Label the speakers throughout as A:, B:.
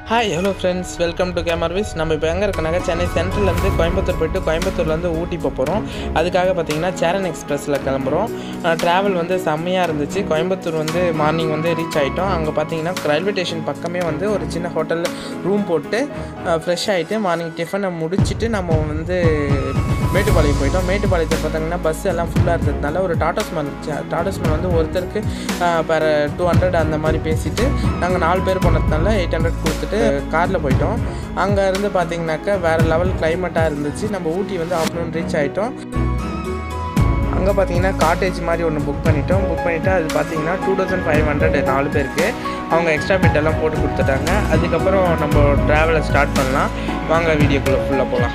A: hi hello friends welcome to கேமர்விஸ் நம்ம இப்போ எங்கே இருக்கனாங்க சென்னை சென்ட்ரல்லேருந்து கோயம்புத்தூர் போயிட்டு கோயம்புத்தூர்லேருந்து ஊட்டி போக போகிறோம் அதுக்காக பார்த்தீங்கன்னா சேரன் எக்ஸ்பிரஸில் கிளம்புறோம் ட்ராவல் வந்து செம்மையாக இருந்துச்சு கோயம்புத்தூர் வந்து மார்னிங் வந்து ரீச் ஆகிட்டோம் அங்கே பார்த்தீங்கன்னா ரயில்வே ஸ்டேஷன் பக்கமே வந்து ஒரு சின்ன ஹோட்டலில் ரூம் போட்டு ஃப்ரெஷ் ஆகிட்டு மார்னிங் டிஃபனை முடிச்சுட்டு நம்ம வந்து மேட்டுப்பாளையம் போயிட்டோம் மேட்டுப்பாளையத்தில் பார்த்தீங்கன்னா பஸ் எல்லாம் ஃபுல்லாக இருந்ததுனால ஒரு டாடா ஸ்மெல் இருந்துச்சு டாடா ஸ்மெல் வந்து ஒருத்தருக்கு பெற டூ ஹண்ட்ரட் அந்த மாதிரி பேசிட்டு நாங்கள் நாலு பேர் போனதுனால எயிட் ஹண்ட்ரட் கொடுத்துட்டு காரில் போயிட்டோம் அங்கே இருந்து பார்த்தீங்கன்னாக்கா வேறு லெவல் கிளைமேட்டாக இருந்துச்சு நம்ம ஊட்டி வந்து ஆஃப்டர்நூன் ரீச் ஆகிட்டோம் அங்கே பார்த்தீங்கன்னா காட்டேஜ் மாதிரி ஒன்று புக் பண்ணிட்டோம் புக் பண்ணிவிட்டு அது பார்த்தீங்கன்னா டூ தௌசண்ட் ஃபைவ் ஹண்ட்ரட் நாலு பேருக்கு அவங்க எக்ஸ்ட்ரா பெட் எல்லாம் போட்டு கொடுத்துட்டாங்க அதுக்கப்புறம் நம்ம ட்ராவலை ஸ்டார்ட் பண்ணலாம் வாங்க வீடியோக்குள்ளே ஃபுல்லாக போகலாம்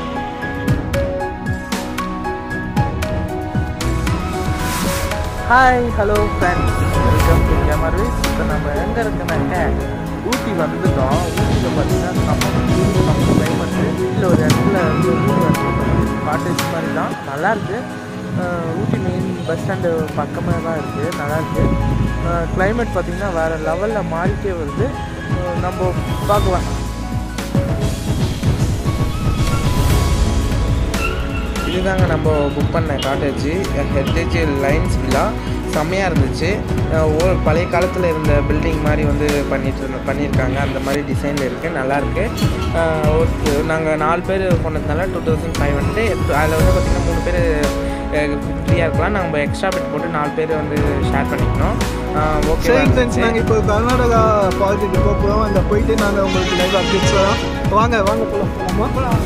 A: hi hello friends welcome to கேமர்விஸ் இப்போ நம்ம எங்கே இருக்குனாக்க ஊட்டி வந்துட்டோம் ஊட்டியில் பார்த்தீங்கன்னா நம்ம நம்ம கிளைமேட்டு இல்லை ஒரு இடத்துல வந்து காட்டேஜ் மாதிரி தான் நல்லாயிருக்கு ஊட்டி மெயின் பஸ் ஸ்டாண்டு பக்கமாக தான் இருக்குது நல்லாயிருக்கு கிளைமேட் பார்த்திங்கன்னா வேறு லெவலில் மாறிட்டே வருது அஹ் நம்ம பார்க்கலாம் இதுதாங்க நம்ம புக் பண்ண காட்டேஜ் ஹெரிட்டேஜ் லைன்ஸ் வில்லா செம்மையாக இருந்துச்சு அஹ் ஓ பழைய காலத்தில் இருந்த பில்டிங் மாதிரி வந்து பண்ணிட்டு இருந்த பண்ணியிருக்காங்க அந்த மாதிரி டிசைனில் இருக்குது நல்லாயிருக்கு ஒரு நாங்கள் நாலு பேர் போனதுனால டூ தௌசண்ட் ஃபைவ் ஹண்ட்ரட் அதில் வந்து பார்த்திங்கன்னா மூணு பேர் ஃப்ரீயாக இருக்கலாம் நம்ம எக்ஸ்ட்ரா பெட் போட்டு நாலு பேர் வந்து ஷேர் பண்ணிக்கணும் ஓகே
B: சரி ஃப்ரெண்ட்ஸ் நாங்கள் இப்போ கர்நாடகா பார்க்குக்கு போக போகிறோம் அந்த போயிட்டு நாங்கள் உங்களுக்கு லைவ் அப்டேட்ஸ் வரோம் வாங்க வாங்க போகலாம் போகலாமா போகலாம்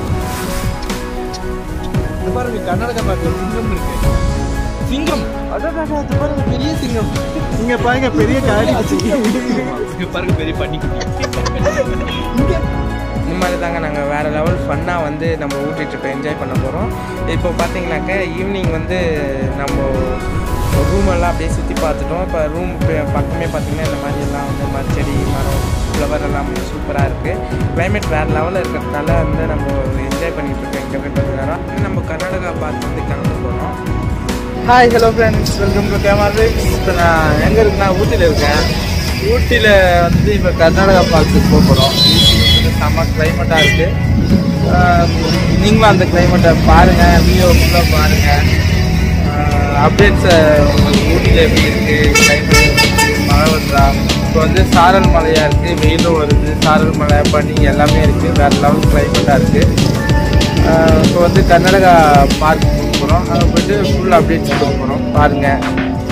C: இது பாருங்க கர்நாடகா பார்க்கல சிங்கம் இருக்கு சிங்கம்
A: அதான் அது பாருங்க பெரிய சிங்கம்
B: இங்கே பாருங்க பெரிய காடி
C: இங்க பாருங்க பெரிய பண்ணிக்குட்டி
A: இந்த மாதிரி தாங்க நாங்கள் வேறு லெவல் ஃபன்னாக வந்து நம்ம ஊட்டி ட்ரிப்பை என்ஜாய் பண்ண போகிறோம் இப்போ பார்த்தீங்கன்னாக்க ஈவினிங் வந்து நம்ம ரூம் எல்லாம் அப்படியே சுற்றி பார்த்துட்டோம் இப்போ ரூம் பக்கமே பார்த்தீங்கன்னா இந்த மாதிரி எல்லாம் வந்து மர செடி மரம் ஃப்ளவர் எல்லாம் சூப்பராக இருக்குது கிளைமேட் வேறு லெவலில் இருக்கிறதுனால வந்து நம்ம என்ஜாய் பண்ணிட்டு இருக்கோம் இங்கே போய் கொஞ்ச நேரம் இன்னும் நம்ம கர்நாடகா பார்க் வந்து கிளம்ப போகிறோம்
B: hi hello friends welcome to camera இப்போ நான் எங்கே இருக்கேன்னா ஊட்டியில் இருக்கேன் ஊட்டியில் வந்து இப்போ கர்நாடகா பார்க்குக்கு போக போகிறோம் செம்ம கிளைமேட்டாக இருக்குது நீங்களும் அந்த கிளைமேட்டை பாருங்கள் வீடியோ ஃபுல்லாக பாருங்கள் அப்டேட்ஸை உங்களுக்கு ஊட்டியில் எப்படி இருக்குது கிளைமேட் மழை வருதா இப்போ வந்து சாரல் மலையாக இருக்குது வெயிலும் வருது சாரல் மலை பனி எல்லாமே இருக்குது வேறு லெவல் கிளைமேட்டாக இருக்குது இப்போ வந்து கர்நாடகா பார்க் போகிறோம் அங்கே போயிட்டு ஃபுல் அப்டேட்ஸ் கொடுக்க போகிறோம் பாருங்கள்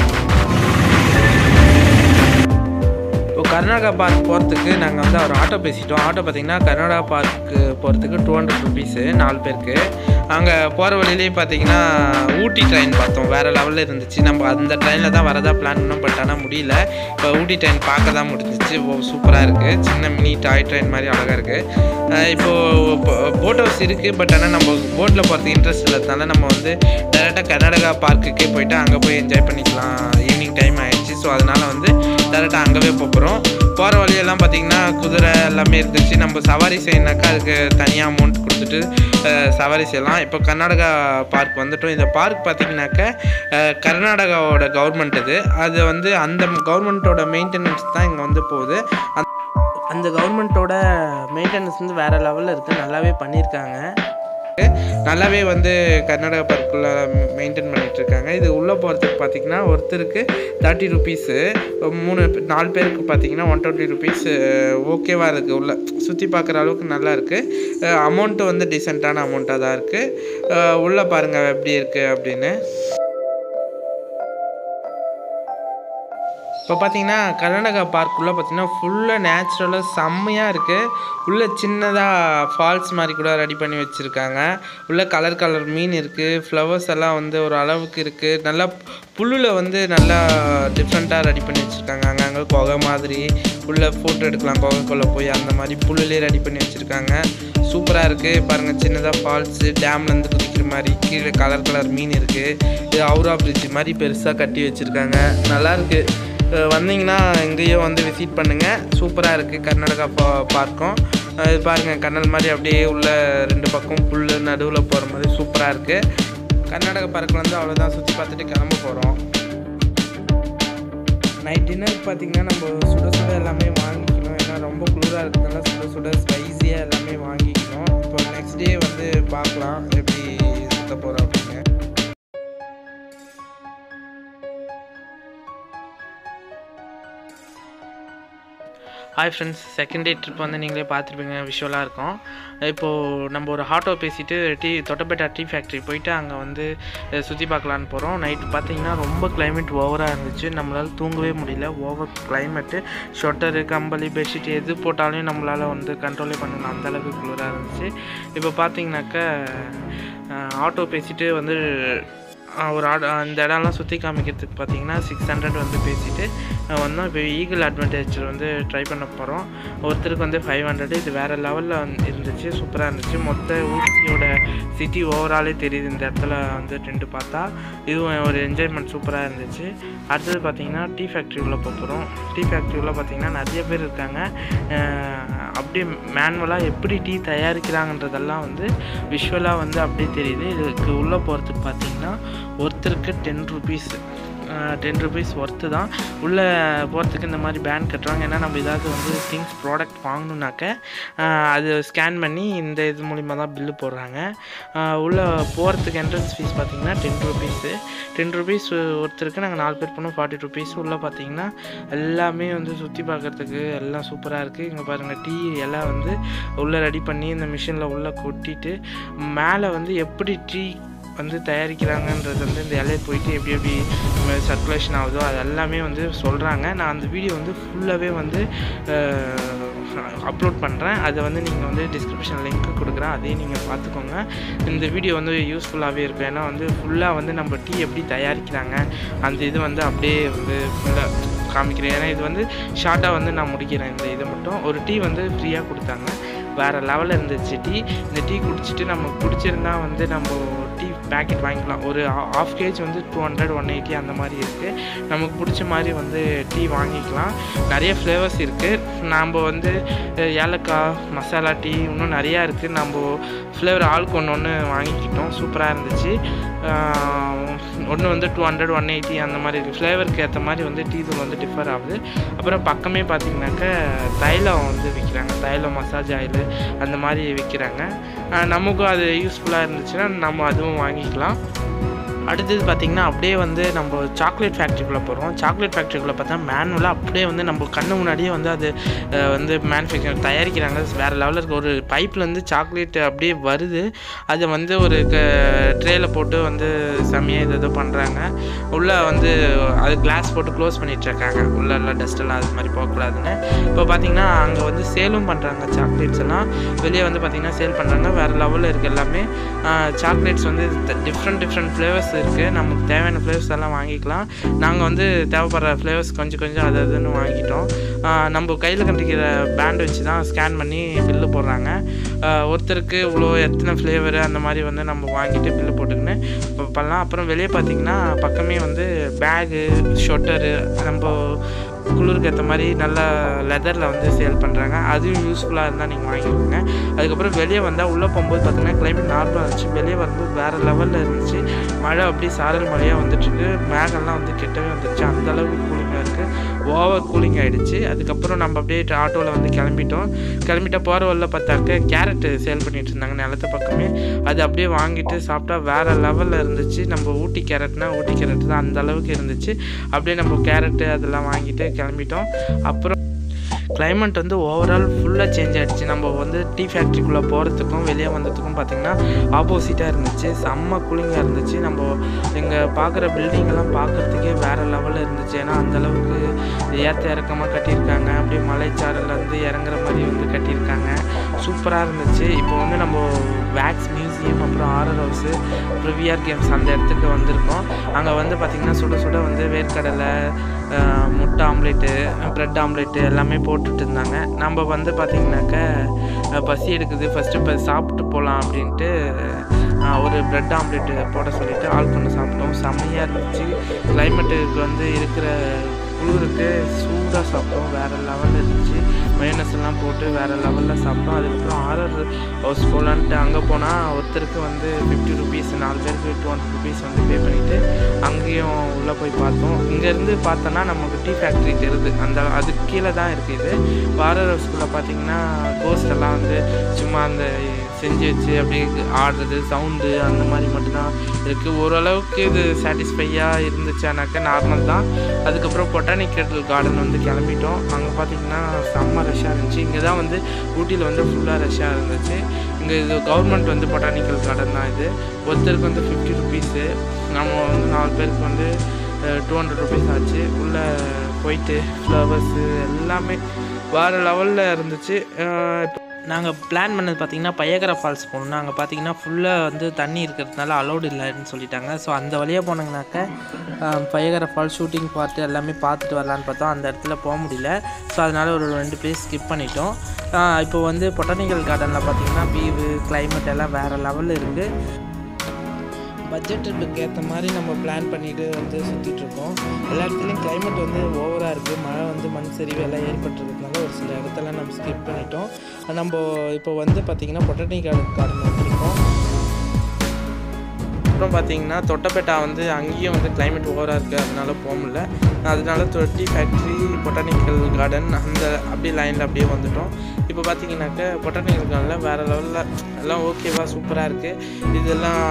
A: இப்போ கர்நாடகா பார்க் போகிறதுக்கு நாங்கள் வந்து ஒரு ஆட்டோ பேசிட்டோம் ஆட்டோ பார்த்தீங்கன்னா கர்நாடகா பார்க்கு போகிறதுக்கு டூ ஹண்ட்ரட் ருபீஸு நாலு பேருக்கு அங்கே போகிற வழியிலேயே பார்த்தீங்கன்னா ஊட்டி ட்ரெயின் பார்த்தோம் வேறு லெவலில் இருந்துச்சு நம்ம அந்த ட்ரெயினில் தான் வரதா பிளான் பண்ணோம் பட் ஆனால் முடியல இப்போ ஊட்டி ட்ரெயின் பார்க்க தான் முடிஞ்சிச்சு சூப்பராக இருக்குது சின்ன மினி டாய் ட்ரெயின் மாதிரி அழகாக இருக்குது இப்போது போட் ஹவுஸ் இருக்குது பட் ஆனால் நம்ம போட்டில் போகிறதுக்கு இன்ட்ரெஸ்ட் இல்லாதனால நம்ம வந்து டேரெக்டாக கர்நாடகா பார்க்குக்கே போயிட்டு அங்கே போய் என்ஜாய் பண்ணிக்கலாம் ஈவினிங் டைம் ஆயிடுச்சு ஸோ அதனால் வந்து டேரெக்டாக அங்கேவே போகிறோம் போகிற வழியெல்லாம் பார்த்திங்கன்னா குதிரை எல்லாமே இருந்துச்சு நம்ம சவாரி செய்யணுனாக்கா அதுக்கு தனியாக அமௌண்ட் கொடுத்துட்டு அஹ், சவாரி செய்யலாம் இப்போ கர்நாடகா பார்க் வந்துட்டோம் இந்த பார்க் பார்த்திங்கனாக்கா அஹ், கர்நாடகாவோட கவர்மெண்ட் இது அது வந்து அந்த கவர்மெண்ட்டோட மெயின்டெனன்ஸ் தான் இங்கே வந்து போகுது அந்த அந்த கவர்மெண்ட்டோட மெயின்டெனன்ஸ் வந்து வேறு லெவலில் இருக்குது நல்லாவே பண்ணியிருக்காங்க நல்லாவே வந்து கர்நாடகா பார்க்குள்ள மெயின்டைன் பண்ணிட்டு இருக்காங்க இது உள்ளே போகிறதுக்கு பார்த்தீங்கன்னா ஒருத்தருக்கு தேர்ட்டி ருபீஸு மூணு பே- நாலு பேருக்கு பார்த்தீங்கன்னா ஒன் டுவெண்ட்டி ருபீஸ் ஓகேவாக இருக்குது உள்ள சுற்றி பார்க்குற அளவுக்கு நல்லா இருக்குது அமௌண்ட்டு வந்து டீசெண்டான அமௌண்ட்டாக தான் இருக்குது உள்ளே பாருங்கள் எப்படி இருக்குது அப்படின்னு இப்போ பார்த்தீங்கன்னா கர்நாடகா பார்க்குள்ளே பார்த்தீங்கன்னா ஃபுல்லாக நேச்சுரலாக செம்மையாக இருக்குது உள்ளே சின்னதாக ஃபால்ஸ் மாதிரி கூட ரெடி பண்ணி வச்சுருக்காங்க உள்ளே கலர் கலர் மீன் இருக்குது ஃப்ளவர்ஸ் எல்லாம் வந்து ஒரு அளவுக்கு இருக்குது நல்லா புல்லில் வந்து நல்லா டிஃப்ரெண்ட்டாக ரெடி பண்ணி வச்சுருக்காங்க அங்கங்கே குகை மாதிரி உள்ளே ஃபோட்டோ எடுக்கலாம் குகைக்குள்ளே போய் அந்த மாதிரி புல்லுலேயே ரெடி பண்ணி வச்சுருக்காங்க சூப்பராக இருக்குது பாருங்கள் சின்னதாக ஃபால்ஸு டேம்லேருந்து குதிக்கிற மாதிரி கீழே கலர் கலர் மீன் இருக்குது இது அவுரா பிரிட்ஜ் மாதிரி பெருசாக கட்டி வச்சுருக்காங்க நல்லாயிருக்கு அஹ் வந்தீங்கன்னா எங்கேயும் வந்து விசிட் பண்ணுங்கள் சூப்பராக இருக்குது கர்நாடகா பா பார்க்கும் அஹ் இது பாருங்கள் கண்ணல் மாதிரி அப்படியே உள்ள ரெண்டு பக்கம் புல் நடுவில் போகிற மாதிரி சூப்பராக இருக்குது கர்நாடகா பார்க்கில் வந்து அவ்வளோதான் சுற்றி பார்த்துட்டு கிளம்ப போகிறோம் நைட் டின்னருக்கு பார்த்தீங்கன்னா நம்ம சுட சுட எல்லாமே வாங்கிக்கணும் ஏன்னா ஏன்னா ரொம்ப குளிராக இருக்கிறதுனால சுட சுட ஸ்பைஸியாக எல்லாமே வாங்கிக்கணும் இப்போ நெக்ஸ்ட் டே வந்து பார்க்கலாம் எப்படி சுத்த போகிறோம் அப்படின்னு hi friends second day trip வந்து நீங்களே பார்த்துருப்பீங்க விஷுவலாக இருக்கும் இப்போது நம்ம ஒரு ஆட்டோ பேசிட்டு டீ தொட்டபேட்டா டீ ஃபேக்ட்ரி போயிட்டு அங்கே வந்து சுற்றி பார்க்கலான்னு போகிறோம் நைட்டு பார்த்தீங்கன்னா ரொம்ப கிளைமேட் ஓவராக இருந்துச்சு நம்மளால் தூங்கவே முடியல ஓவர் கிளைமேட்டு ஷொட்டரு கம்பளி பெட்ஷீட் எது போட்டாலும் நம்மளால் வந்து கண்ட்ரோலே பண்ணணும் அந்த அளவுக்கு குளிராக இருந்துச்சு இப்போ பார்த்தீங்கன்னாக்கா ஆட்டோ பேசிட்டு வந்து ஆஹ் ஒரு ஆட் இந்த இடம்லாம் சுற்றி காமிக்கிறதுக்கு பார்த்தீங்கன்னா சிக்ஸ் ஹண்ட்ரட் வந்து பேசிட்டு ஆஹ் வந்தோம் இப்போ ஈகிள் அட்வான்டேஜ் வந்து ட்ரை பண்ண போகிறோம் ஒருத்தருக்கு வந்து ஃபைவ் ஹண்ட்ரட் இது வேறு லெவலில் இருந்துச்சு சூப்பராக இருந்துச்சு மொத்த ஊட்டியோட சிட்டி ஓவராலே தெரியுது இந்த இடத்துல வந்து ரெண்டு பார்த்தா இதுவும் ஒரு என்ஜாய்மெண்ட் சூப்பராக இருந்துச்சு அடுத்தது பார்த்தீங்கன்னா டீ ஃபேக்ட்ரி உள்ள போக போகிறோம் டீ ஃபேக்ட்ரி உள்ள பார்த்தீங்கன்னா நிறைய பேர் இருக்காங்க ஆஹ் அப்படியே மேனுவலாக எப்படி டீ தயாரிக்கிறாங்கன்றதெல்லாம் வந்து விஷுவலாக வந்து அப்படியே தெரியுது இதுக்கு உள்ளே போகிறதுக்கு பார்த்தீங்கன்னா ஒருத்தருக்கு ten rupees ten rupees worth தான் உள்ளே போகிறதுக்கு இந்த மாதிரி பேன் கட்டுறாங்க ஏன்னா நம்ம ஏதாவது வந்து திங்ஸ் ப்ராடக்ட் வாங்கணுன்னாக்க ஆஹ் அது ஸ்கேன் பண்ணி இந்த இது மூலிமா தான் பில்லு போடுறாங்க ஆஹ் உள்ளே போகிறதுக்கு என்ட்ரன்ஸ் ஃபீஸ் பார்த்தீங்கன்னா டென் ருபீஸு டென் ருபீஸ் ஒருத்தருக்கு நாங்கள் நாலு பேர் பண்ணோம் ஃபார்ட்டி ருபீஸ் உள்ளே பார்த்தீங்கன்னா எல்லாமே வந்து சுற்றி பார்க்குறதுக்கு எல்லாம் சூப்பராக இருக்குது இங்கே பாருங்கள் டீ எல்லாம் வந்து உள்ளே ரெடி பண்ணி இந்த மிஷினில் உள்ளே கொட்டிட்டு மேலே வந்து எப்படி டீ வந்து தயாரிக்கிறாங்கன்றது வந்து இந்த இலையை போயிட்டு எப்படி எப்படி சர்க்குலேஷன் ஆகுதோ அது எல்லாமே வந்து சொல்கிறாங்க நான் அந்த வீடியோ வந்து ஃபுல்லாகவே வந்து அப்லோட் பண்ணுறேன் அதை வந்து நீங்கள் வந்து டிஸ்கிரிப்ஷன் லிங்க் கொடுக்குறேன் அதையும் நீங்கள் பார்த்துக்கோங்க இந்த வீடியோ வந்து யூஸ்ஃபுல்லாகவே இருக்கும் ஏன்னா வந்து ஃபுல்லாக வந்து நம்ம டீ எப்படி தயாரிக்கிறாங்க அந்த இது வந்து அப்படியே வந்து ஃபுல்லாக காமிக்கிறேன் ஏன்னா இது வந்து ஷார்ட்டாக வந்து நான் முடிக்கிறேன் இந்த இதை மட்டும் ஒரு டீ வந்து ஃப்ரீயாக கொடுத்தாங்க வேறு லெவலில் இருந்துச்சு டீ இந்த டீ குடிச்சிட்டு நம்ம பிடிச்சிருந்தா வந்து நம்ம டீ பேக்கெட் வாங்கிக்கலாம் ஒரு ஆஃப் கேஜ் வந்து டூ ஹண்ட்ரட் ஒன் எயிட்டி அந்த மாதிரி இருக்குது நமக்கு பிடிச்ச மாதிரி வந்து டீ வாங்கிக்கலாம் நிறைய ஃப்ளேவர்ஸ் இருக்குது நாம் வந்து அஹ், ஏலக்காய் மசாலா டீ இன்னும் நிறையா இருக்குது நம்ம ஃப்ளேவர் ஆளுக்கு ஒன்று ஒன்று வாங்கிக்கிட்டோம் சூப்பராக இருந்துச்சு ஒன்று வந்து டூ ஹண்ட்ரட் ஒன் எயிட்டி அந்த மாதிரி இருக்குது ஃப்ளேவருக்கு ஏற்ற மாதிரி வந்து டீ தூள் வந்து டிஃபர் ஆகுது அப்புறம் பக்கமே பார்த்தீங்கன்னாக்க தைலம் வந்து விற்கிறாங்க தைலம் மசாஜ் ஆயில் அந்த மாதிரி விற்கிறாங்க நமக்கும் அது யூஸ்ஃபுல்லாக இருந்துச்சுன்னா நம்ம அதுவும் வாங்கிக்கலாம் அடுத்தது பார்த்திங்கன்னா அப்படியே வந்து நம்ம சாக்லேட் ஃபேக்ட்ரிக்குள்ளே போகிறோம் சாக்லேட் ஃபேக்ட்ரிக்குள்ளே பார்த்தா மேனுவலாக அப்படியே வந்து நம்ம கண்ணு முன்னாடியே வந்து அது அஹ், வந்து மேனுஃபேக்சர் தயாரிக்கிறாங்க வேறு லெவலில் இருக்க ஒரு பைப்லேருந்து சாக்லேட் அப்படியே வருது அதை வந்து ஒரு க ட்ரேயில் போட்டு வந்து செம்மையாக இது இது பண்ணுறாங்க உள்ளே வந்து அது கிளாஸ் போட்டு க்ளோஸ் பண்ணிகிட்ருக்காங்க உள்ள எல்லாம் டஸ்ட் எல்லாம் அது மாதிரி போகக்கூடாதுன்னு இப்போ பார்த்தீங்கன்னா அங்கே வந்து சேலும் பண்ணுறாங்க சாக்லேட்ஸ் எல்லாம் வெளியே வந்து பார்த்தீங்கன்னா சேல் பண்ணுறாங்க வேறு லெவலில் இருக்குது எல்லாமே சாக்லேட்ஸ் வந்து டிஃப்ரெண்ட் டிஃப்ரெண்ட் ஃப்ளேவர்ஸ் இருக்குது நமக்கு தேவையான ஃப்ளேவர்ஸ் எல்லாம் வாங்கிக்கலாம் நாங்கள் வந்து தேவைப்படுற ஃப்ளேவர்ஸ் கொஞ்சம் கொஞ்சம் அது அதுன்னு வாங்கிட்டோம் ஆஹ் நம்ம கையில் கண்டிக்கிற பேண்ட் வச்சு தான் ஸ்கேன் பண்ணி பில்லு போடுறாங்க ஆஹ் ஒருத்தருக்கு இவ்வளோ எத்தனை ஃப்ளேவர் அந்த மாதிரி வந்து நம்ம வாங்கிட்டு பில்லு போட்டுக்கின்னு இப்போ பண்ணலாம் அப்புறம் வெளியே பார்த்தீங்கன்னா பக்கமே வந்து பேகு ஷொட்டரு நம்ம குளிருக்கு ஏற்ற மாதிரி நல்லா லெதரில் வந்து சேல் பண்ணுறாங்க அதுவும் யூஸ்ஃபுல்லாக இருந்தால் நீங்கள் வாங்கிக்கோங்க அதுக்கப்புறம் வெளியே வந்தால் உள்ளே போகும்போது பார்த்தீங்கன்னா கிளைமேட் நார்மலாக இருந்துச்சு வெளியே வரும்போது வேறு லெவலில் இருந்துச்சு மழை அப்படியே சாரல் மழையாக வந்துட்டுருக்கு மேகெல்லாம் வந்து கிட்டவே வந்துருச்சு அந்த அளவுக்கு கூலிங்காக இருக்குது ஓவர் கூலிங் ஆகிடுச்சு அதுக்கப்புறம் நம்ம அப்படியே ஆட்டோவில் வந்து கிளம்பிட்டோம் கிளம்பிட்ட போகிற வழில பார்த்தாக்க கேரட்டு சேல் பண்ணிட்டு இருந்தாங்க நிலத்து பக்கமே அது அப்படியே வாங்கிட்டு சாப்பிட்டா வேறு லெவலில் இருந்துச்சு நம்ம ஊட்டி கேரட்னா ஊட்டி கேரட் தான் அந்த அளவுக்கு இருந்துச்சு அப்படியே நம்ம கேரட்டு அதெல்லாம் வாங்கிட்டு கிளம்பிட்டோம் அப்புறம் climate வந்து ஓவரால் ஃபுல்லாக சேஞ்ச் ஆகிடுச்சு நம்ம வந்து டீ ஃபேக்ட்ரிக்குள்ளே போகிறதுக்கும் வெளியே வந்ததுக்கும் பார்த்திங்கன்னா ஆப்போசிட்டாக இருந்துச்சு செம்ம கூலிங்காக இருந்துச்சு நம்ம இங்கே பார்க்குற பில்டிங்கெல்லாம் பார்க்குறதுக்கே வேறு லெவலில் இருந்துச்சு ஏன்னா அந்தளவுக்கு ஏற்ற இறக்கமாக கட்டியிருக்காங்க அப்படியே மலைச்சாரல் வந்து இறங்குற மாதிரி வந்து கட்டியிருக்காங்க சூப்பராக இருந்துச்சு இப்போ வந்து நம்ம வேக்ஸ் மியூசியம் அப்புறம் ஆரர் ஹவுஸு அப்புறம் விஆர் கேம்ஸ் அந்த இடத்துக்கு வந்திருக்கோம் அங்கே வந்து பார்த்திங்கன்னா சுட சுட வந்து வேர்க்கடலை ஆஹ், முட்டை ஆம்லேட்டு ப்ரெட் ஆம்லேட்டு எல்லாமே போட்டுட்டு இருந்தாங்க நம்ம வந்து பார்த்திங்கனாக்க அஹ், பசி எடுக்குது ஃபஸ்ட்டு இப்போ சாப்பிட்டு போகலாம் அப்படின்ட்டு ஆஹ், ஒரு ப்ரெட் ஆம்லேட்டு போட சொல்லிவிட்டு ஆள் பண்ண சாப்பிட்டோம் செம்மையாக இருந்துச்சு கிளைமேட்டுக்கு வந்து இருக்கிற குளிருக்கு சூடாக சாப்பிட்டோம் வேறு லெவலில் இருந்துச்சு மைனஸ் எல்லாம் போட்டு வேறு லெவலில் சாப்பிட்டோம் அதுக்கப்புறம் ஆர்ஆர் ஹவுஸ் போகலான்ட்டு அங்கே போனால் ஒருத்தருக்கு வந்து ஃபிஃப்டி ருபீஸ் நாலு பேருக்கு டூ ஹண்ட்ரட் ருபீஸ் வந்து பே பண்ணிவிட்டு அங்கேயும் உள்ளே போய் பார்த்தோம் இங்கேருந்து பார்த்தோன்னா நமக்கு டீ ஃபேக்ட்ரி தெரியுது அந்த அதுக்கு கீழே தான் இருக்குது இது ஆர்ஆர் ஹவுஸ்குள்ளே பார்த்தீங்கன்னா கோஸ்ட் எல்லாம் வந்து சும்மா அந்த செஞ்சு வச்சு அப்படியே ஆடுறது சவுண்டு அந்த மாதிரி மட்டும்தான் இருக்குது ஓரளவுக்கு இது சாட்டிஸ்ஃபையாக இருந்துச்சானாக்கா நார்மல் தான் அதுக்கப்புறம் பொட்டானிக்கல் கார்டன் வந்து கிளம்பிட்டோம் அங்கே பார்த்தீங்கன்னா செம்ம ரஷ்ஷாக இருந்துச்சு இங்கே தான் வந்து ஊட்டியில் வந்து ஃபுல்லாக ரஷ்ஷாக இருந்துச்சு இங்கே இது கவர்மெண்ட் வந்து பொட்டானிக்கல் கார்டன் தான் இது ஒருத்தருக்கு வந்து ஃபிஃப்டி ருபீஸு நம்ம வந்து நாலு பேருக்கு வந்து டூ ஹண்ட்ரட் ருபீஸ் ஆச்சு உள்ளே போயிட்டு ஃப்ளவர்ஸு எல்லாமே வேறு லெவலில் இருந்துச்சு நாங்கள் பிளான் பண்ணது பார்த்தீங்கன்னா பையகரா ஃபால்ஸ் போகணும்னா அங்கே பார்த்தீங்கன்னா ஃபுல்லாக வந்து தண்ணி இருக்கிறதுனால அலௌடு இல்லைன்னு சொல்லிட்டாங்க ஸோ அந்த வழியாக போனாங்கனாக்க பையகரா ஃபால்ஸ் ஷூட்டிங் பார்ட்டு எல்லாமே பார்த்துட்டு வரலான்னு பார்த்தோம் அந்த இடத்துல போக முடியல ஸோ அதனால் ஒரு ரெண்டு பிளேஸ் ஸ்கிப் பண்ணிட்டோம் இப்போ வந்து பொட்டானிக்கல் கார்டனில் பார்த்தீங்கன்னா வியூவு கிளைமேட் எல்லாம் வேறு லெவலில் இருக்குது பட்ஜெட் ட்ரிப்புக்கு ஏற்ற மாதிரி நம்ம பிளான் பண்ணிட்டு வந்து சுற்றிட்டு இருக்கோம் எல்லா இடத்துலையும் கிளைமேட் வந்து ஓவராக இருக்குது மழை வந்து மண் சரிவு எல்லாம் ஏற்பட்டுருக்கிறதுனால ஒரு சில இடத்துல நம்ம ஸ்கிப் பண்ணிட்டோம் நம்ம இப்போ வந்து பார்த்திங்கன்னா பொட்டானிக்கல் கார்டன் வந்திருக்கோம் அப்புறம் பார்த்தீங்கன்னா தொட்டபெட்டா வந்து அங்கேயும் வந்து கிளைமேட் ஓவராக இருக்குது அதனால போக முடியல அதனால தொட்டி ஃபேக்ட்ரி பொட்டானிக்கல் கார்டன் அந்த அப்படியே லைனில் அப்படியே வந்துட்டோம் இப்போ பார்த்தீங்கன்னாக்க பொட்டானிக்கல் கார்டனில் வேறு லெவலில் எல்லாம் ஓகேவா சூப்பராக இருக்குது இதெல்லாம்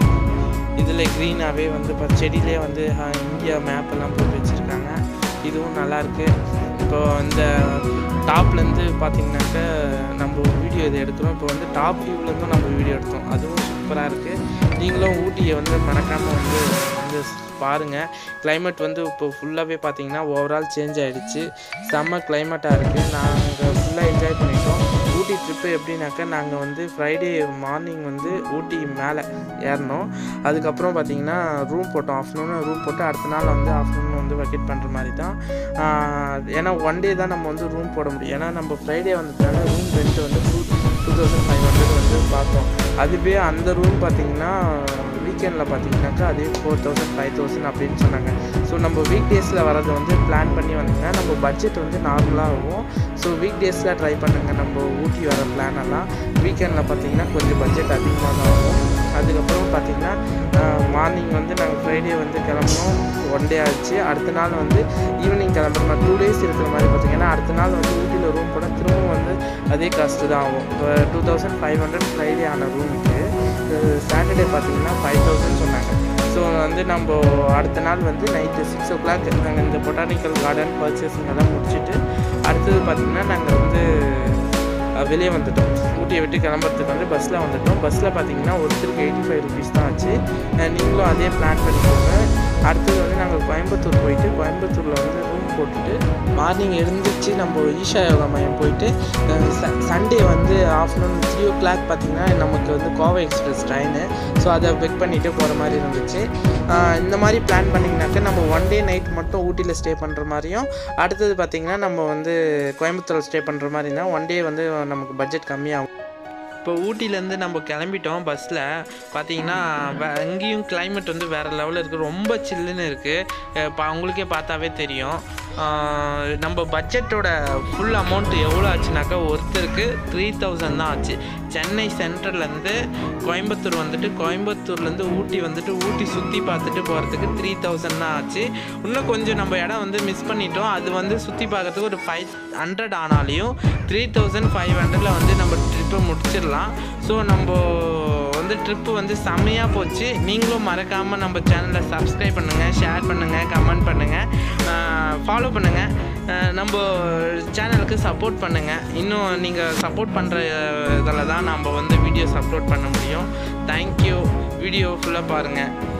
A: இதில் க்ரீனாகவே வந்து இப்போ செடியிலே வந்து அஹ், இந்தியா மேப் எல்லாம் போட்டு வச்சுருக்காங்க இதுவும் நல்லாயிருக்கு இப்போ இந்த டாப்லேருந்து பார்த்தீங்கன்னாக்க நம்ம வீடியோ இதை எடுக்கிறோம் இப்போ வந்து டாப் வியூலேருந்தும் நம்ம வீடியோ எடுத்தோம் அதுவும் சூப்பராக இருக்குது நீங்களும் ஊட்டியை வந்து மறக்காமல் வந்து வந்து பாருங்கள் climate வந்து இப்போ ஃபுல்லாகவே பார்த்தீங்கன்னா ஓவரால் சேஞ்ச் ஆகிடுச்சு செம்ம கிளைமேட்டாக இருக்குது நாங்கள் ஃபுல்லாக என்ஜாய் பண்ணிட்டோம் ஊட்டி ட்ரிப்பு எப்படின்னாக்கா நாங்கள் வந்து ஃப்ரைடே மார்னிங் வந்து ஊட்டி மேலே ஏறினோம் அதுக்கப்புறம் பார்த்தீங்கன்னா ரூம் போட்டோம் ஆஃப்டர்நூன் ரூம் போட்டு அடுத்த நாள் வந்து ஆஃப்டர்நூன் வந்து வெக்கேட் பண்ணுற மாதிரி தான் ஆஹ் ஏன்னா ஒன் டே தான் நம்ம வந்து ரூம் போட முடியும் ஏன்னா நம்ம ஃப்ரைடே வந்ததுனால ரூம் ரெண்ட் வந்து two two thousand five hundred வந்து பார்த்தோம் அதுவே அந்த ரூம் பார்த்தீங்கன்னா வீக்கெண்டில் பார்த்தீங்கன்னாக்கா அதே ஃபோர் தௌசண்ட் ஃபைவ் தௌசண்ட் அப்படின்னு சொன்னாங்க ஸோ நம்ம வீக் டேஸில் வரதை வந்து பிளான் பண்ணி வந்தீங்கன்னா நம்ம பட்ஜெட் வந்து நார்மலாக ஆகும் ஸோ வீக் டேஸில் ட்ரை பண்ணுங்கள் நம்ம ஊட்டி வர பிளான் எல்லாம் வீக்கெண்டில் பார்த்தீங்கன்னா கொஞ்சம் பட்ஜெட் அதிகமாக தான் ஆகும் அதுக்கப்புறம் பார்த்தீங்கன்னா மார்னிங் வந்து நாங்கள் ஃப்ரைடே வந்து கிளம்புனோம் ஒன் டே ஆச்சு அடுத்த நாள் வந்து ஈவினிங் கிளம்புறோம் டூ டேஸ் இருக்கிற மாதிரி பார்த்தீங்கன்னா அடுத்த நாள் வந்து ஊட்டியில் ரூம் போட திரும்பவும் வந்து அதே காஸ்ட்டு தான் ஆகும் two thousand five hundred Friday ஆன ரூமுக்கு சாட்டர்டே பார்த்தீங்கன்னா ஃபைவ் தௌசண்ட் சொன்னாங்க ஸோ வந்து நம்ம அடுத்த நாள் வந்து நைட்டு சிக்ஸ் ஓ கிளாக் நாங்கள் இந்த பொட்டானிக்கல் கார்டன் பர்ச்சேசிங் எல்லாம் முடிச்சுட்டு அடுத்தது பார்த்திங்கன்னா நாங்கள் வந்து அஹ், வெளியே வந்துட்டோம் ஊட்டியை விட்டு கிளம்புறதுக்கு வந்து பஸ்ஸில் வந்துட்டோம் பஸ்ஸில் பார்த்தீங்கன்னா ஒருத்தருக்கு எயிட்டி ஃபைவ் ருபீஸ் தான் ஆச்சு அஹ், நீங்களும் அதே பிளான் பண்ணிக்கோங்க அடுத்தது வந்து நாங்கள் கோயம்புத்தூர் போயிட்டு கோயம்புத்தூரில் வந்து ரூம் போட்டுட்டு மார்னிங் எழுந்திரிச்சு நம்ம ஈஷா யோகா மையம் போயிட்டு சண்டே வந்து ஆஃப்டர்நூன் த்ரீ ஓ கிளாக் பார்த்தீங்கன்னா நமக்கு வந்து கோவை எக்ஸ்பிரஸ் ட்ரெயின் ஸோ அதை பிக் பண்ணிட்டு போகிற மாதிரி இருந்துச்சு ஆஹ் இந்த மாதிரி பிளான் பண்ணிங்கனாக்கா நம்ம ஒன் டே நைட் மட்டும் ஊட்டியில் ஸ்டே பண்ணுற மாதிரியும் அடுத்தது பார்த்திங்கன்னா நம்ம வந்து கோயம்புத்தூரில் ஸ்டே பண்ணுற மாதிரினா ஒன் டே வந்து நமக்கு பட்ஜெட் கம்மியாகும் இப்போ ஊட்டிலேருந்து நம்ம கிளம்பிட்டோம் பஸ்ஸில் பார்த்தீங்கன்னா வே- அங்கேயும் climate வந்து வேறு லெவலில் இருக்குது ரொம்ப சில்லுன்னு இருக்குது இப்போ உங்களுக்கே பார்த்தாவே தெரியும் ஆஹ் நம்ம பட்ஜெட்டோட ஃபுல் அமௌண்ட் எவ்வளோ ஆச்சுனாக்கா ஒருத்தருக்கு த்ரீ தௌசண்ட் தான் ஆச்சு சென்னை சென்ட்ரல்லேருந்து கோயம்புத்தூர் வந்துட்டு கோயம்புத்தூர்லேருந்து ஊட்டி வந்துட்டு ஊட்டி சுற்றி பார்த்துட்டு போகிறதுக்கு த்ரீ தௌசண்ட் தான் ஆச்சு இன்னும் கொஞ்சம் நம்ம இடம் வந்து மிஸ் பண்ணிட்டோம் அது வந்து சுற்றி பார்க்கறதுக்கு ஒரு ஃபைவ் ஹண்ட்ரட் ஆனாலையும் த்ரீ தௌசண்ட் ஃபைவ் ஹண்ட்ரடில் வந்து நம்ம ட்ரிப்பை முடிச்சிடலாம் ஸோ நம்ம வந்து ட்ரிப்பு வந்து செம்மையாக போச்சு நீங்களும் மறக்காமல் நம்ம சேனலை சப்ஸ்கிரைப் பண்ணுங்கள் ஷேர் பண்ணுங்கள் கமெண்ட் பண்ணுங்கள் ஃபாலோ பண்ணுங்கள் நம்ம சேனலுக்கு சப்போர்ட் பண்ணுங்கள் இன்னும் நீங்கள் சப்போர்ட் பண்ணுற இதில் தான் நம்ம வந்து வீடியோஸ் அப்லோட் பண்ண முடியும் தேங்க்யூ வீடியோ ஃபுல்லாக பாருங்கள்